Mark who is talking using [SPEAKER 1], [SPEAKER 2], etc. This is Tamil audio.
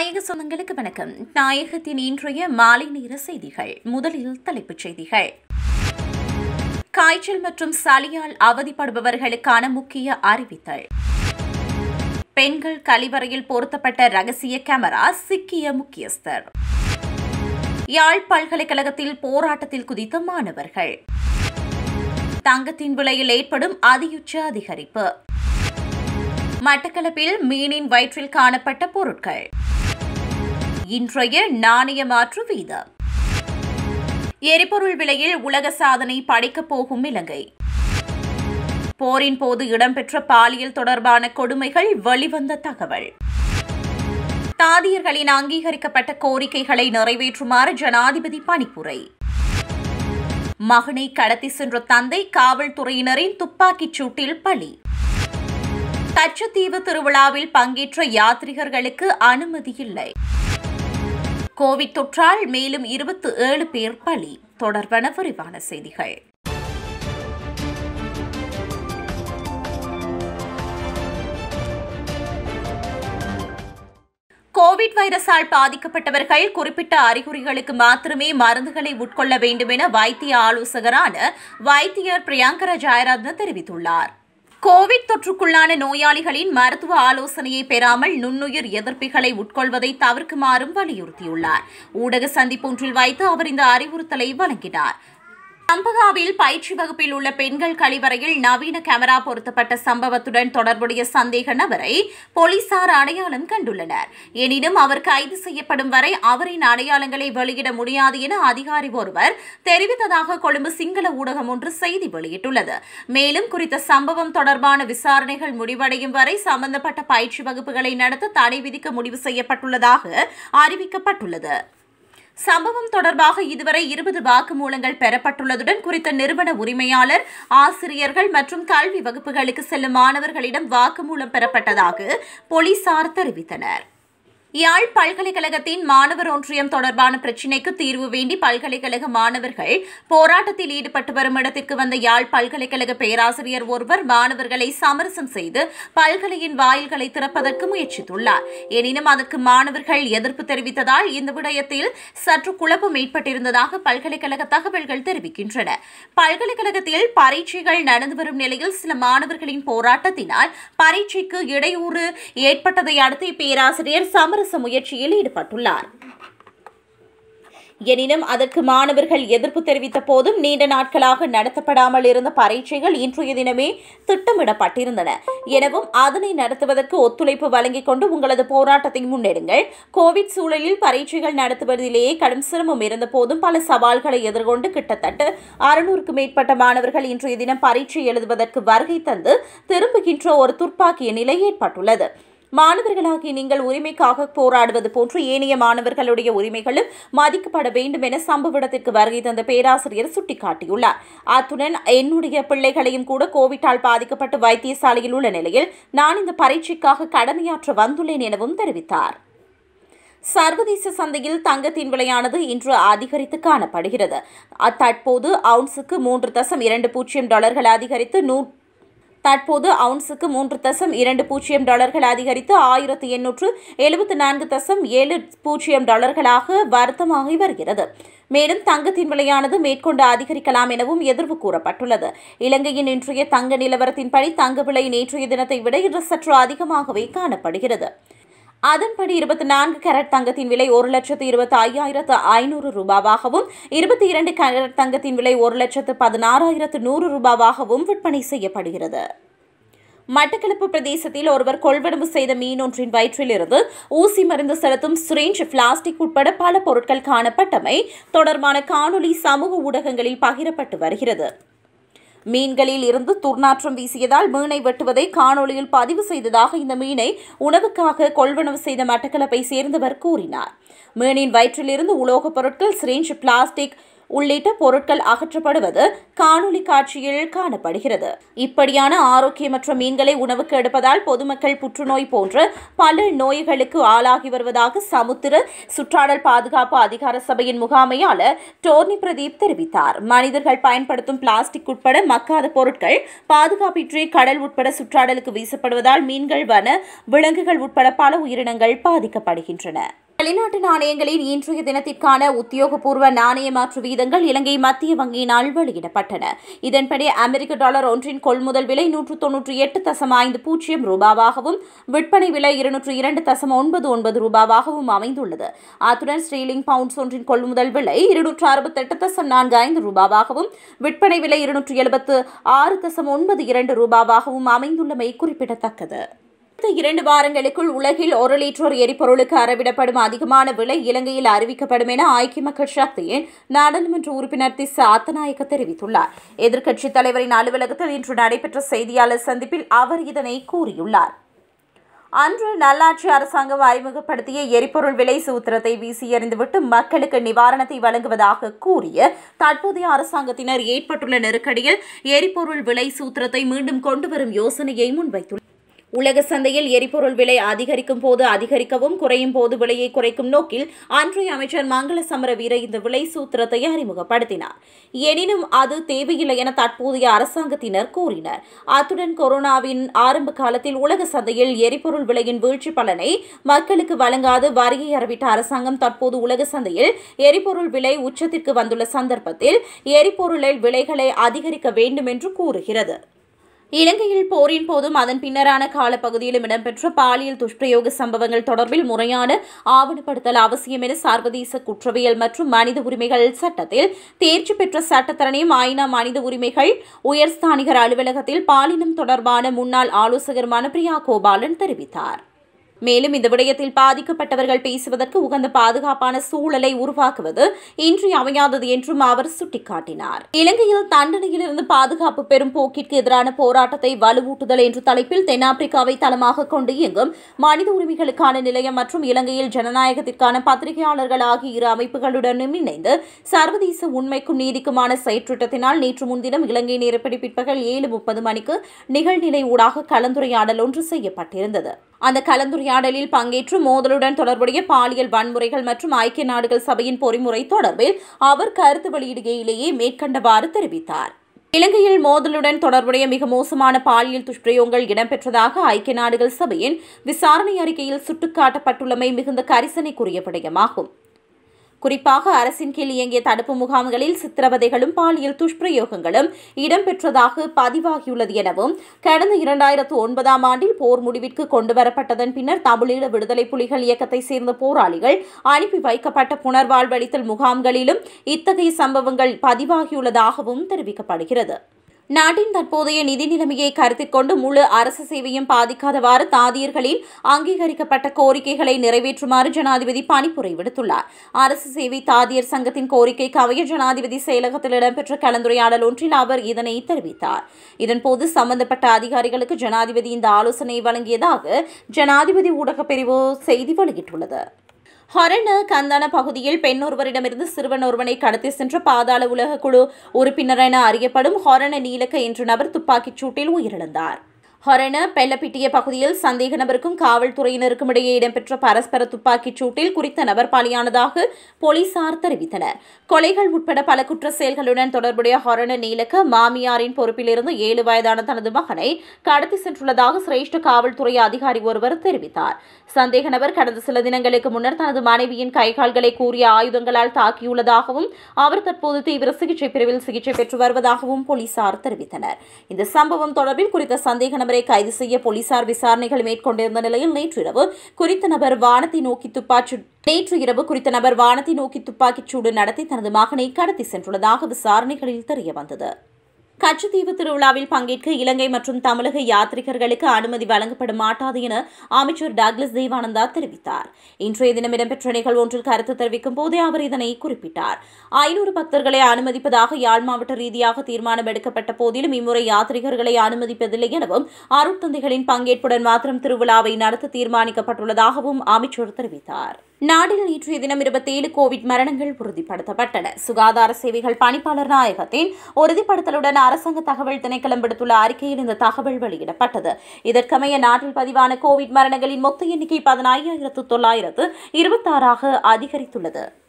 [SPEAKER 1] நாயக சொந்தங்களுக்கு வணக்கம் நாயகத்தின் இன்றைய மாலை நேர செய்திகள் முதலில் தலைப்புச் செய்திகள் காய்ச்சல் மற்றும் சளியால் அவதிப்படுபவர்களுக்கான முக்கிய அறிவித்தல் பெண்கள் கழிவறையில் பொருத்தப்பட்ட ரகசிய கேமரா சிக்கிய முக்கியஸ்தர் யாழ் பல்கலைக்கழகத்தில் போராட்டத்தில் குதித்த மாணவர்கள் தங்கத்தின் விலையில் ஏற்படும் அதியுச்ச அதிகரிப்பு மட்டக்களப்பில் மீனின் வயிற்றில் காணப்பட்ட பொருட்கள் இன்றைய நாணய மாற்று வீதம் எரிபொருள் விலையில் உலக சாதனை படைக்கப் போகும் இலங்கை போரின் போது இடம்பெற்ற பாலியல் தொடர்பான கொடுமைகள் வெளிவந்த தகவல் தாதியர்களின் அங்கீகரிக்கப்பட்ட கோரிக்கைகளை நிறைவேற்றுமாறு ஜனாதிபதி பணிப்புரை மகனை கடத்தி சென்ற தந்தை காவல்துறையினரின் துப்பாக்கிச் சூட்டில் பலி கச்சத்தீவு திருவிழாவில் பங்கேற்ற யாத்ரிகர்களுக்கு அனுமதி இல்லை கோவிட் தொற்றால் மேலும் இருபத்தி ஏழு பேர் பலி தொடர்பான விரிவான செய்திகள் கோவிட் வைரஸால் பாதிக்கப்பட்டவர்கள் குறிப்பிட்ட அறிகுறிகளுக்கு மாத்திரமே மருந்துகளை உட்கொள்ள வேண்டும் என வைத்திய ஆலோசகரான வைத்தியர் பிரியங்கர ஜெயரத்ன தெரிவித்துள்ளார் கோவிட் தொற்றுக்குள்ளான நோயாளிகளின் மருத்துவ ஆலோசனையை பெறாமல் நுண்ணுயிர் எதிர்ப்பிகளை உட்கொள்வதை தவிர்க்குமாறும் வலியுறுத்தியுள்ளார் ஊடக சந்திப்பொன்றில் வைத்து அவர் இந்த அறிவுறுத்தலை வழங்கினார் சம்பகாவில் பயிற்சி வகுப்பில் உள்ள பெண்கள் கழிவறையில் நவீன கேமரா பொருத்தப்பட்ட சம்பவத்துடன் தொடர்புடைய சந்தேக நபரை போலீசார் அடையாளம் கண்டுள்ளனர் எனினும் அவர் கைது செய்யப்படும் வரை அவரின் அடையாளங்களை வெளியிட முடியாது என அதிகாரி ஒருவர் தெரிவித்ததாக கொழும்பு சிங்கள ஊடகம் ஒன்று செய்தி வெளியிட்டுள்ளது மேலும் குறித்த சம்பவம் தொடர்பான விசாரணைகள் முடிவடையும் வரை சம்பந்தப்பட்ட பயிற்சி வகுப்புகளை நடத்த தடை விதிக்க முடிவு செய்யப்பட்டுள்ளதாக அறிவிக்கப்பட்டுள்ளது சம்பவம் தொடர்பாக இதுவரை இருபது வாக்குமூலங்கள் பெறப்பட்டுள்ளதுடன் குறித்த நிறுவன உரிமையாளர் ஆசிரியர்கள் மற்றும் கல்வி வகுப்புகளுக்கு செல்லும் மாணவர்களிடம் வாக்குமூலம் பெறப்பட்டதாக போலீசார் தெரிவித்தனர் யாழ் பல்கலைக்கழகத்தின் மாணவர் ஒன்றியம் தொடர்பான பிரச்சினைக்கு தீர்வு வேண்டி பல்கலைக்கழக மாணவர்கள் போராட்டத்தில் ஈடுபட்டு வரும் இடத்திற்கு வந்த யாழ் பல்கலைக்கழக பேராசிரியர் ஒருவர் மாணவர்களை சமரசம் செய்து பல்கலையின் வாயில்களை திறப்பதற்கு முயற்சித்துள்ளார் எனினும் அதற்கு மாணவர்கள் எதிர்ப்பு தெரிவித்ததால் இந்த விடயத்தில் சற்று குழப்பம் ஏற்பட்டிருந்ததாக பல்கலைக்கழக தகவல்கள் தெரிவிக்கின்றன பல்கலைக்கழகத்தில் பரீட்சைகள் நடந்து வரும் நிலையில் சில மாணவர்களின் போராட்டத்தினால் பரீட்சைக்கு இடையூறு ஏற்பட்டதை அடுத்து பேராசிரியர் சம சமரச முயற்சியில் ஈடுபட்டுள்ளார் எனினும் அதற்கு மாணவர்கள் எதிர்ப்பு தெரிவித்த போதும் நீண்ட நாட்களாக நடத்தப்படாமல் இருந்த பரீட்சைகள் இன்றைய தினமே திட்டமிடப்பட்டிருந்தன எனவும் அதனை நடத்துவதற்கு ஒத்துழைப்பு வழங்கிக் கொண்டு உங்களது போராட்டத்தை முன்னெடுங்கள் கோவிட் சூழலில் பரீட்சைகள் நடத்துவதிலேயே கடும் சிரமம் இருந்த போதும் பல சவால்களை எதிர்கொண்டு கிட்டத்தட்ட அறுநூறுக்கும் மேற்பட்ட மாணவர்கள் இன்றைய தினம் பரீட்சை எழுதுவதற்கு வருகை தந்து திரும்புகின்ற ஒரு துர்ப்பாக்கிய நிலை ஏற்பட்டுள்ளது மாணவர்களாகிய நீங்கள் உரிமைக்காக போராடுவது போன்று ஏனைய மாணவர்களுடைய உரிமைகளும் மதிக்கப்பட வேண்டும் என சம்பவ இடத்திற்கு வருகை தந்த பேராசிரியர் சுட்டிக்காட்டியுள்ளார் அத்துடன் என்னுடைய பிள்ளைகளையும் கூட கோவிட்டால் பாதிக்கப்பட்டு வைத்தியசாலையில் உள்ள நிலையில் நான் இந்த பரீட்சைக்காக கடமையாற்ற வந்துள்ளேன் எனவும் தெரிவித்தார் சர்வதேச சந்தையில் தங்கத்தின் விலையானது இன்று அதிகரித்து காணப்படுகிறது தற்போது அவுன்ஸுக்கு மூன்று தசம் இரண்டு பூஜ்ஜியம் டாலர்கள் அதிகரித்து நூ தற்போது அவுன்ஸுக்கு மூன்று தசம் இரண்டு பூஜ்ஜியம் டாலர்கள் அதிகரித்து ஆயிரத்து எண்ணூற்று எழுபத்தி நான்கு தசம் ஏழு பூஜ்ஜியம் டாலர்களாக வருத்தமாகி வருகிறது மேலும் தங்கத்தின் விலையானது மேற்கொண்டு அதிகரிக்கலாம் எனவும் எதிர்வு கூறப்பட்டுள்ளது இலங்கையின் இன்றைய தங்க நிலவரத்தின்படி தங்க விலை நேற்றைய தினத்தை விட இன்று சற்று அதிகமாகவே காணப்படுகிறது அதன்படி இருபத்தி நான்கு கேரட் தங்கத்தின் விலை ஒரு லட்சத்து இருபத்தி ஐயாயிரத்து ஐநூறு ரூபாவாகவும் இருபத்தி இரண்டு கேரட் தங்கத்தின் விலை ஒரு லட்சத்து பதினாறாயிரத்து நூறு ரூபாவாகவும் விற்பனை செய்யப்படுகிறது மட்டக்களப்பு பிரதேசத்தில் ஒருவர் கொள்வனவு செய்த மீன் ஒன்றின் வயிற்றிலிருந்து ஊசி மருந்து செலுத்தும் சிரேஞ்ச் பிளாஸ்டிக் உட்பட பல பொருட்கள் காணப்பட்டமை தொடர்பான காணொலி சமூக ஊடகங்களில் பகிரப்பட்டு வருகிறது மீன்களில் இருந்து துர்நாற்றம் வீசியதால் மீனை வெட்டுவதை காணொலியில் பதிவு செய்ததாக இந்த மீனை உணவுக்காக கொள்வனவு செய்த மட்டக்களப்பை சேர்ந்தவர் கூறினார் மீனின் வயிற்றிலிருந்து உலோகப் பொருட்கள் சிரேஞ்ச் பிளாஸ்டிக் உள்ளிட்ட பொருட்கள் அகற்றப்படுவது காணொலி காட்சியில் காணப்படுகிறது இப்படியான ஆரோக்கியமற்ற மீன்களை உணவுக்கு எடுப்பதால் பொதுமக்கள் புற்றுநோய் போன்ற பல நோய்களுக்கு ஆளாகி வருவதாக சமுத்திர சுற்றாடல் பாதுகாப்பு அதிகார சபையின் முகாமையாளர் டோர்னி பிரதீப் தெரிவித்தார் மனிதர்கள் பயன்படுத்தும் பிளாஸ்டிக் உட்பட மக்காத பொருட்கள் பாதுகாப்பின்றி கடல் உட்பட சுற்றாடலுக்கு வீசப்படுவதால் மீன்கள் வன விலங்குகள் உட்பட பல உயிரினங்கள் பாதிக்கப்படுகின்றன வெளிநாட்டு நாணயங்களின் இன்றைய தினத்திற்கான உத்தியோகபூர்வ நாணய மாற்று வீதங்கள் இலங்கை மத்திய வங்கியினால் வெளியிடப்பட்டன இதன்படி அமெரிக்க டாலர் ஒன்றின் கொள்முதல் விலை நூற்று தொன்னூற்றி எட்டு தசம் ஐந்து பூஜ்ஜியம் ரூபாவாகவும் விற்பனை விலை இருநூற்று இரண்டு தசம் ஒன்பது ஒன்பது ரூபாவாகவும் அமைந்துள்ளது அத்துடன் ஸ்ரீலிங் பவுண்ட்ஸ் ஒன்றின் கொள்முதல் விலை இருநூற்று அறுபத்தெட்டு தசம் நான்கு ஐந்து ரூபாவாகவும் விற்பனை விலை இருநூற்று எழுபத்து ஆறு தசம் ஒன்பது இரண்டு ரூபாவாகவும் அமைந்துள்ளமை குறிப்பிடத்தக்கது அடுத்த இரண்டு வாரங்களுக்குள் உலகில் ஒரு லிட்டர் எரிபொருளுக்கு அறவிடப்படும் அதிகமான விலை இலங்கையில் அறிவிக்கப்படும் என ஐக்கிய மக்கள் சக்தியின் நாடாளுமன்ற உறுப்பினர் திஸ் அத்தநாயக்க தெரிவித்துள்ளார் எதிர்க்கட்சித் தலைவரின் அலுவலகத்தில் இன்று நடைபெற்ற செய்தியாளர் சந்திப்பில் அவர் இதனை கூறியுள்ளார் அன்று நல்லாட்சி அரசாங்கம் அறிமுகப்படுத்திய எரிபொருள் விலை சூத்திரத்தை வீசி எறிந்துவிட்டு மக்களுக்கு நிவாரணத்தை வழங்குவதாக கூறிய தற்போதைய அரசாங்கத்தினர் ஏற்பட்டுள்ள நெருக்கடியில் எரிபொருள் விலை சூத்திரத்தை மீண்டும் கொண்டுவரும் யோசனையை முன்வைத்துள்ளனர் உலக சந்தையில் எரிபொருள் விலை அதிகரிக்கும் போது அதிகரிக்கவும் குறையும் போது விலையை குறைக்கும் நோக்கில் அன்றைய அமைச்சர் மங்கள சமரவீர இந்த விலை சூத்திரத்தை அறிமுகப்படுத்தினார் எனினும் அது தேவையில்லை என தற்போதைய அரசாங்கத்தினர் கூறினர் அத்துடன் கொரோனாவின் ஆரம்ப காலத்தில் உலக சந்தையில் எரிபொருள் விலையின் வீழ்ச்சி பலனை மக்களுக்கு வழங்காது வரியை அறிவித்த அரசாங்கம் தற்போது உலக சந்தையில் எரிபொருள் விலை உச்சத்திற்கு வந்துள்ள சந்தர்ப்பத்தில் எரிபொருளில் விலைகளை அதிகரிக்க வேண்டும் என்று கூறுகிறது இலங்கையில் போரின் போதும் அதன் பின்னரான காலப்பகுதியிலும் இடம்பெற்ற பாலியல் துஷ்பிரயோக சம்பவங்கள் தொடர்பில் முறையான ஆவணப்படுத்தல் அவசியம் என சர்வதேச குற்றவியல் மற்றும் மனித உரிமைகள் சட்டத்தில் தேர்ச்சி பெற்ற சட்டத்தரணியும் ஐநா மனித உரிமைகள் உயர்ஸ்தானிகர் அலுவலகத்தில் பாலினம் தொடர்பான முன்னாள் ஆலோசகருமான பிரியா கோபாலன் தெரிவித்தார் மேலும் இந்த விடயத்தில் பாதிக்கப்பட்டவர்கள் பேசுவதற்கு உகந்த பாதுகாப்பான சூழலை உருவாக்குவது இன்றியமையாதது என்றும் அவர் சுட்டிக்காட்டினார் இலங்கையில் தண்டனையிலிருந்து பாதுகாப்பு பெறும் போக்கிற்கு எதிரான போராட்டத்தை வலுவூட்டுதல் என்ற தலைப்பில் தென்னாப்பிரிக்காவை தளமாக கொண்டு இயங்கும் மனித உரிமைகளுக்கான நிலையம் மற்றும் இலங்கையில் ஜனநாயகத்திற்கான பத்திரிகையாளர்கள் ஆகிய இரு அமைப்புகளுடனும் இணைந்து சர்வதேச உண்மைக்கும் நீதிக்குமான செயற்றிட்டத்தினால் நேற்று முன்தினம் இலங்கை நேரப்படி பிற்பகல் ஏழு முப்பது மணிக்கு நிகழ்நிலை ஊடாக கலந்துரையாடல் ஒன்று செய்யப்பட்டிருந்தது அந்த கலந்துரையாடலில் பங்கேற்று மோதலுடன் தொடர்புடைய பாலியல் வன்முறைகள் மற்றும் ஐக்கிய நாடுகள் சபையின் பொறிமுறை தொடர்பில் அவர் கருத்து வெளியிடுகையிலேயே மேற்கண்டவாறு தெரிவித்தார் இலங்கையில் மோதலுடன் தொடர்புடைய மிக மோசமான பாலியல் துஷ்பிரயோகங்கள் இடம்பெற்றதாக ஐக்கிய நாடுகள் சபையின் விசாரணை அறிக்கையில் சுட்டிக்காட்டப்பட்டுள்ளமை மிகுந்த கரிசனைக்குரிய விடயமாகும் குறிப்பாக அரசின் கீழ் இயங்கிய தடுப்பு முகாம்களில் சித்திரவதைகளும் பாலியல் துஷ்பிரயோகங்களும் இடம்பெற்றதாக பதிவாகியுள்ளது எனவும் கடந்த இரண்டாயிரத்து ஒன்பதாம் ஆண்டில் போர் முடிவிற்கு கொண்டுவரப்பட்டதன் பின்னர் தமிழீழ விடுதலை புலிகள் இயக்கத்தை சேர்ந்த போராளிகள் அனுப்பி வைக்கப்பட்ட புனர்வாழ்வளித்தல் முகாம்களிலும் இத்தகைய சம்பவங்கள் பதிவாகியுள்ளதாகவும் தெரிவிக்கப்படுகிறது நாட்டின் தற்போதைய நிதி நிலைமையை கருத்தில் கொண்டு முழு அரசு சேவையும் பாதிக்காதவாறு தாதியர்களின் அங்கீகரிக்கப்பட்ட கோரிக்கைகளை நிறைவேற்றுமாறு ஜனாதிபதி பணிப்புரை விடுத்துள்ளார் அரசு சேவை தாதியர் சங்கத்தின் கோரிக்கைக்கு அமைய ஜனாதிபதி செயலகத்தில் இடம்பெற்ற கலந்துரையாடல் ஒன்றில் அவர் இதனை தெரிவித்தார் இதன்போது சம்பந்தப்பட்ட அதிகாரிகளுக்கு ஜனாதிபதி இந்த ஆலோசனை வழங்கியதாக ஜனாதிபதி ஊடகப் பிரிவு செய்தி வெளியிட்டுள்ளது ஹொரண கந்தான பகுதியில் பெண் ஒருவரிடமிருந்து சிறுவன் ஒருவனை கடத்தி சென்ற பாதாள உலக குழு உறுப்பினர் என அறியப்படும் ஹொரண நீலக்க என்ற நபர் துப்பாக்கிச் சூட்டில் உயிரிழந்தார் ஹொரண பெல்லப்பிட்டிய பகுதியில் சந்தேக நபருக்கும் காவல்துறையினருக்கும் இடையே இடம்பெற்ற பரஸ்பர துப்பாக்கிச் சூட்டில் குறித்த நபர் பலியானதாக போலீசார் தெரிவித்தனர் கொலைகள் உட்பட பல குற்ற செயல்களுடன் தொடர்புடைய ஹொரண நீலக்க மாமியாரின் பொறுப்பிலிருந்து ஏழு வயதான தனது மகனை கடத்தி சென்றுள்ளதாக சிரேஷ்ட காவல்துறை அதிகாரி ஒருவர் தெரிவித்தார் சந்தேக நபர் கடந்த சில தினங்களுக்கு முன்னர் தனது மனைவியின் கைகால்களை கூறிய ஆயுதங்களால் தாக்கியுள்ளதாகவும் அவர் தற்போது தீவிர சிகிச்சை பிரிவில் சிகிச்சை பெற்று வருவதாகவும் போலீசார் தெரிவித்தனர் இந்த சம்பவம் தொடர்பில் குறித்த சந்தேக நபரை கைது செய்ய போலீசார் விசாரணைகள் மேற்கொண்டிருந்த நிலையில் நேற்றிரவு குறித்த நபர் வானத்தை நோக்கி துப்பாக்கி நேற்று இரவு குறித்த நபர் வானத்தை நோக்கி துப்பாக்கிச் சூடு நடத்தி தனது மகனை கடத்தி சென்றுள்ளதாக விசாரணைகளில் தெரியவந்தது கச்சத்தீவு திருவிழாவில் பங்கேற்க இலங்கை மற்றும் தமிழக யாத்ரிகர்களுக்கு அனுமதி வழங்கப்பட மாட்டாது என அமைச்சர் டாக்லஸ் தேவானந்தா தெரிவித்தார் இன்றைய தினம் இடம்பெற்ற நிகழ்வு ஒன்றில் கருத்து தெரிவிக்கும் போதே அவர் இதனை குறிப்பிட்டார் ஐநூறு பக்தர்களை அனுமதிப்பதாக யாழ் மாவட்ட ரீதியாக தீர்மானம் எடுக்கப்பட்ட போதிலும் இம்முறை யாத்ரிகர்களை அனுமதிப்பதில்லை எனவும் அருட்தந்தைகளின் பங்கேற்புடன் மாத்திரம் திருவிழாவை நடத்த தீர்மானிக்கப்பட்டுள்ளதாகவும் அமைச்சர் தெரிவித்தார் நாட்டில் நேற்றைய தினம் இருபத்தேழு கோவிட் மரணங்கள் உறுதிப்படுத்தப்பட்டன சுகாதார சேவைகள் பணிப்பாளர் நாயகத்தின் உறுதிப்படுத்தலுடன் அரசாங்க தகவல் திணைக்களம் விடுத்துள்ள அறிக்கையில் இந்த தகவல் வெளியிடப்பட்டது இதற்கமைய நாட்டில் பதிவான கோவிட் மரணங்களின் மொத்த எண்ணிக்கை பதினாயிரத்து தொள்ளாயிரத்து இருபத்தாறாக அதிகரித்துள்ளது